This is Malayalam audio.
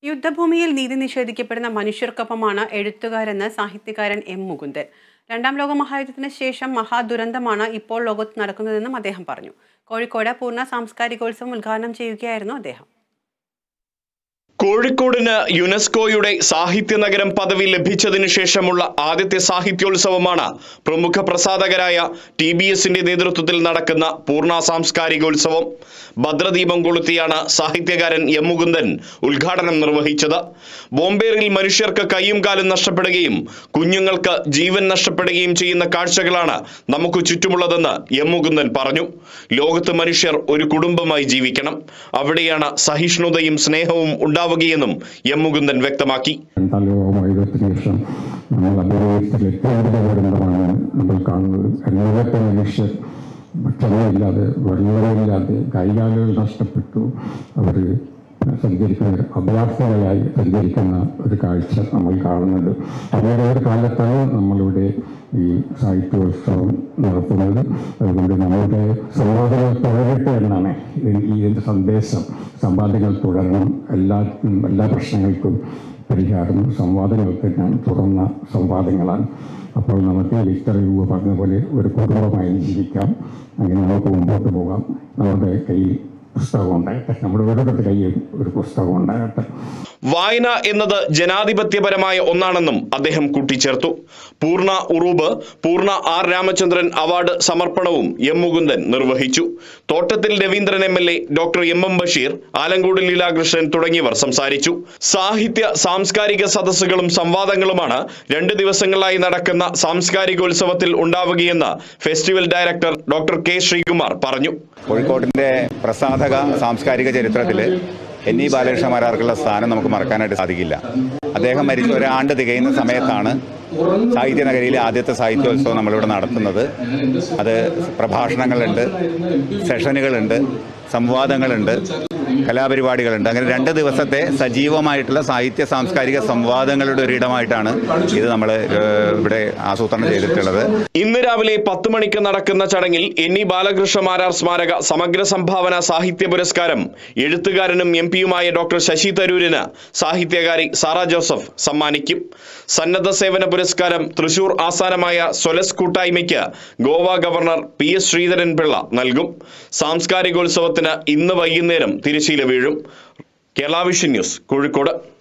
യുദ്ധഭൂമിയിൽ നീതി നിഷേധിക്കപ്പെടുന്ന മനുഷ്യർക്കൊപ്പമാണ് എഴുത്തുകാരെന്ന് സാഹിത്യകാരൻ എം മുകുന്ദൻ രണ്ടാം ലോക മഹായുദ്ധത്തിന് ശേഷം മഹാദുരന്തമാണ് ഇപ്പോൾ ലോകത്ത് നടക്കുന്നതെന്നും അദ്ദേഹം പറഞ്ഞു കോഴിക്കോട് പൂർണ്ണ സാംസ്കാരികോത്സവം ഉദ്ഘാടനം ചെയ്യുകയായിരുന്നു അദ്ദേഹം കോഴിക്കോടിന് യുനെസ്കോയുടെ സാഹിത്യ നഗരം പദവി ലഭിച്ചതിനു ശേഷമുള്ള ആദ്യത്തെ സാഹിത്യോത്സവമാണ് പ്രമുഖ പ്രസാധകരായ ടി ബി എസിന്റെ നേതൃത്വത്തിൽ നടക്കുന്ന പൂർണ്ണ സാംസ്കാരികോത്സവം ഭദ്രദീപം കൊളുത്തിയാണ് സാഹിത്യകാരൻ എം മുകുന്ദൻ ഉദ്ഘാടനം നിർവഹിച്ചത് ബോംബേറിൽ മനുഷ്യർക്ക് കൈയും കാലും നഷ്ടപ്പെടുകയും കുഞ്ഞുങ്ങൾക്ക് ജീവൻ നഷ്ടപ്പെടുകയും ചെയ്യുന്ന കാഴ്ചകളാണ് നമുക്ക് ചുറ്റുമുള്ളതെന്ന് എം മുകുന്ദൻ പറഞ്ഞു ലോകത്ത് മനുഷ്യർ ഒരു കുടുംബമായി ജീവിക്കണം അവിടെയാണ് സഹിഷ്ണുതയും സ്നേഹവും ഉണ്ടാവുകയെന്നും എം മുകുന്ദൻ വ്യക്തമാക്കി രണ്ടാം ലോകമായുധത്തിന് ശേഷം നമ്മൾ അഭിനയത്തിൽ ഏറ്റവും വലിയ ദുരന്തമാണ് നമ്മൾ കാണുന്നത് ലോകത്തെ മനുഷ്യർ ഭക്ഷണമില്ലാതെ വെള്ളമില്ലാതെ കൈകാലുകൾ നഷ്ടപ്പെട്ടു അവർ സഞ്ചരിക്കുന്ന അഭയാർത്ഥികളായി സഞ്ചരിക്കുന്ന ഒരു കാഴ്ച നമ്മൾ കാണുന്നുണ്ട് അങ്ങനെ ഒരു കാലത്താണ് നമ്മളിവിടെ ഈ സാഹിത്യോത്സവം നടത്തുന്നത് അതുകൊണ്ട് നമ്മളുടെ സംവാദങ്ങൾ തുടരട്ടെ എന്നാണ് ഈ- ഈ ഒരു സന്ദേശം സംവാദങ്ങൾ തുടരണം എല്ലാ എല്ലാ പ്രശ്നങ്ങൾക്കും പരിഹാരം സംവാദങ്ങൾക്ക് ഞാൻ തുറന്ന സംവാദങ്ങളാണ് അപ്പോൾ നമുക്ക് വിക്ടർ യുവ പറഞ്ഞ പോലെ ഒരു കുടുംബമായി ജീവിക്കാം അങ്ങനെ നമുക്ക് മുമ്പോട്ട് പോകാം നമ്മുടെ കയ്യിൽ പുസ്തകം ഉണ്ടാകട്ടെ നമ്മുടെ ഓരോരുത്തരുടെ കയ്യിൽ ഒരു പുസ്തകം ഉണ്ടാകട്ടെ വായന എന്നത് ജനാധിപത്യപരമായ ഒന്നാണെന്നും അദ്ദേഹം കൂട്ടിച്ചേർത്തു പൂർണ്ണ ഉറൂബ് പൂർണ്ണ ആർ രാമചന്ദ്രൻ അവാർഡ് സമർപ്പണവും എം മുകുന്ദൻ നിർവഹിച്ചു Thottathil Raveendran M L A doctor M M Basheer Alankode Leelakrishnan തുടങ്ങിയവർ സംസാരിച്ചു സാഹിത്യ സാംസ്കാരിക സദസ്സുകളും സംവാദങ്ങളുമാണ് രണ്ട് ദിവസങ്ങളായി നടക്കുന്ന സാംസ്കാരികോത്സവത്തിൽ ഉണ്ടാവുകയെന്ന് festival director doctor K Sreekumar പറഞ്ഞു കോഴിക്കോടിൻ്റെ പ്രസാധക സാംസ്കാരിക ചരിത്രത്തിൽ എൻ ഇ ബാലകൃഷ്ണമാരാർക്കുള്ള സ്ഥാനം നമുക്ക് മറക്കാനായിട്ട് സാധിക്കില്ല അദ്ദേഹം മരിച്ച ഒരാണ്ട് തികയുന്ന സമയത്താണ് സാഹിത്യനഗരിയിലെ ആദ്യത്തെ സാഹിത്യോത്സവം നമ്മളിവിടെ നടത്തുന്നത് അത് പ്രഭാഷണങ്ങളുണ്ട് സെഷനുകളുണ്ട് സംവാദങ്ങളുണ്ട് കലാപരിപാടികളുണ്ട് അങ്ങനെ രണ്ട് ദിവസത്തെ സജീവമായിട്ടുള്ള സാഹിത്യ സാംസ്കാരിക സംവാദങ്ങളുടെ ഒരിടമായിട്ടാണ് ഇത് നമ്മൾ ഇവിടെ ആസൂത്രണം ചെയ്തിട്ടുള്ളത് ഇന്ന് രാവിലെ പത്ത് മണിക്ക് നടക്കുന്ന ചടങ്ങിൽ എൻ ഇ ബാലകൃഷ്ണ മാരാർ സ്മാരക സമഗ്ര സംഭാവന സാഹിത്യ പുരസ്കാരം എഴുത്തുകാരനും എം പിയുമായ ഡോക്ടർ ശശി തരൂരിന് സാഹിത്യകാരി സാറ ജോസഫ് സമ്മാനിക്കും സന്നദ്ധ സേവന പുരസ്കാരം തൃശൂർ ആസ്ഥാനമായ സൊലസ് കൂട്ടായ്മയ്ക്ക് Goa governor P S Sreedharan Pillai നൽകും സാംസ്കാരികോത്സവത്തിന് ഇന്ന് വൈകുന്നേരം തിരശ്ശീല വീഴും കേരള വിഷൻ ന്യൂസ് കോഴിക്കോട്